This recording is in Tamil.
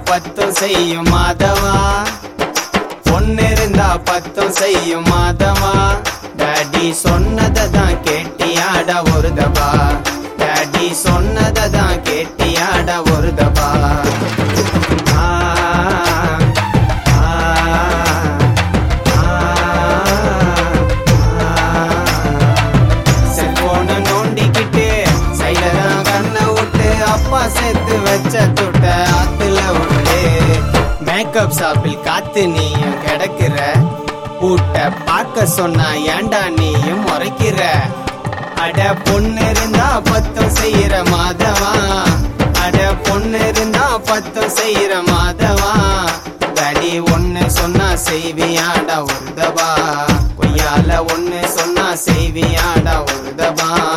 பத்தும் செய்யும் மாதவா பொண்ணு இருந்தா பத்தும் செய்யும் மாதவா டாடி சொன்னதை தான் கேட்டியாட ஒரு தபா டாடி சொன்னதை தான் கேட்டியாட ஒரு தபா ஆ, ஆ, ஆ, செல்போனை நோண்டிக்கிட்டு சைடதான் கண்ணை விட்டு அப்பா சேர்த்து வச்ச துட்ட ஆத்துல விட்டு மேக்கப் ஷாப்பில் காத்து நீயும் கிடக்குற பூட்ட பார்க்க சொன்னா ஏன்டா நீயும் முறைக்கிற அட பொண்ணு இருந்தா பத்தம் செய்யற மாதவா அட பொண்ணு இருந்தா பத்தம் செய்யற மாதவா தடி ஒண்ணு சொன்னா செய்வியாடா ஒரு தபா கொய்யால ஒண்ணு சொன்னா செய்வியாடா ஒரு தபா